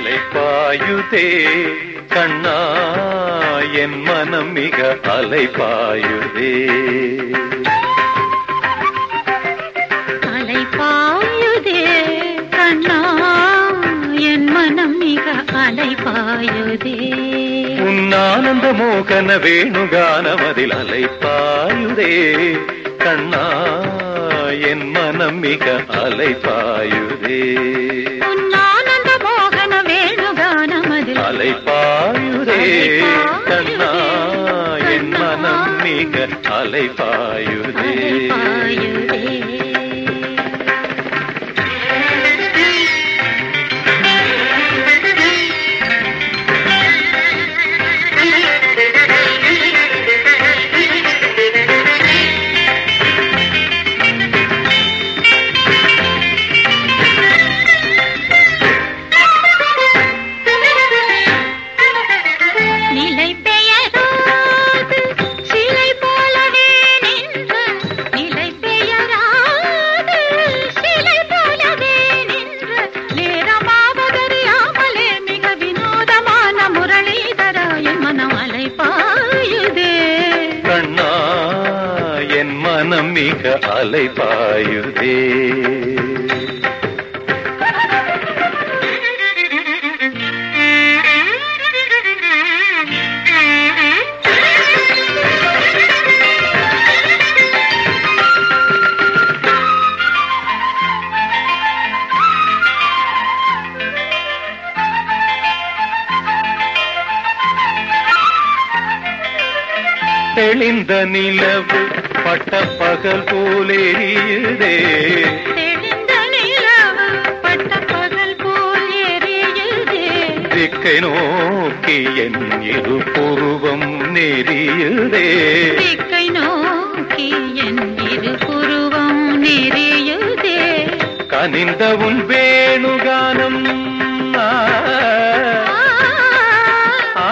அலைப்பாயுதே கண்ணா என் மனம் மிக அலைப்பாயுதே அலைப்பாயுதே கண்ணா என் மனம் மிக அலைப்பாயுதே உன் ஆனந்த மோகன வேணுகானமதில் அலைப்பாயுதே கண்ணா என் மனம் மிக அலைப்பாயுதே உன் ஆனந்த மோகன வேணுகானமதில் அலைப்பாயுதே கண்ணா என் மனம் மிக அலைப்பாயுதே அலைப்பாயுதே நிலை பெயராது சிலை போலவே நின்று நிலை பெயராது சிலை போலவே நின்று நேரமாவதறியாமலே மிக வினோதமான முரளிதராயின் மனம் அலைப்பாயுதே கண்ணா என் மனம் மிக அலைப்பாயுதே தெளிந்த நிலவு பட்ட பகல் போலேறியுதே தெளிந்த நிலவு பட்ட பகல் போல் எரியுதே திக்கை நோக்கி என் இரு புருவம் நெறியுதே திக்கை நோக்கி என் இரு புருவம் நெறியுதே கனிந்த உன் வேணுகானம் ஆ, ஆ,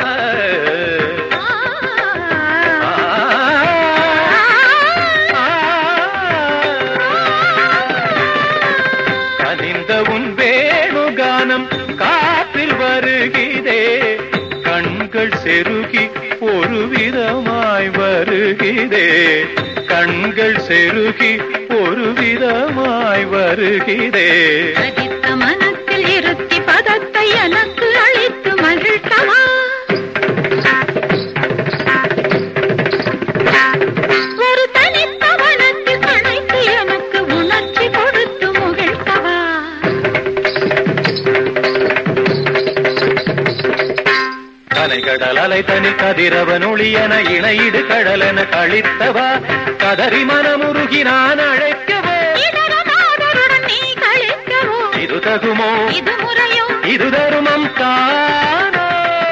கனிந்த உன் வேணுகானம் காற்றில் வருகிறே கண்கள் செருகி ஒரு விதமாய் வருகிறே கண்கள் செருகி ஒரு விதமாய் வருகிறே பதித்த மனத்தில் இருத்தி பதத்தை எனக்கு அளித்து மகிழ்த்தவா ஒரு தனித்த மனத்தில் அழைத்து எனக்கு உணர்ச்சி கொடுத்து முகிழ்த்தவா கனைகடல் அலை தனி கதிரவன் ஒளியன இணையிடு கடலென கழித்தவா கதறி மனமுருகி நான் அழைக்கவோ இதரமாதருடன் நீ கழிக்கவோ இது தகுமோ இது முறையோ இது தருமம் காணோ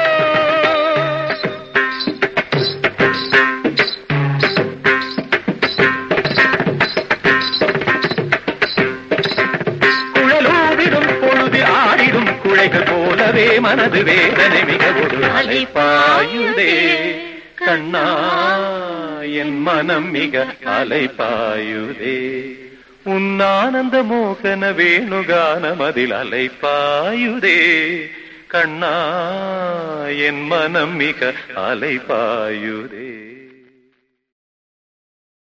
குழலோடிடும் பொழுது ஆடிடும் குழைகள் போலவே மனது வேதனை மிக ஒரு அலைப்பாயுதே கண்ணா என் மனம் மிக அலைப்பாயுதே உன் ஆனந்த மோகன வேணுகானமதில் அலைப்பாயுதே கண்ணா என் மனம் மிக அலைப்பாயுதே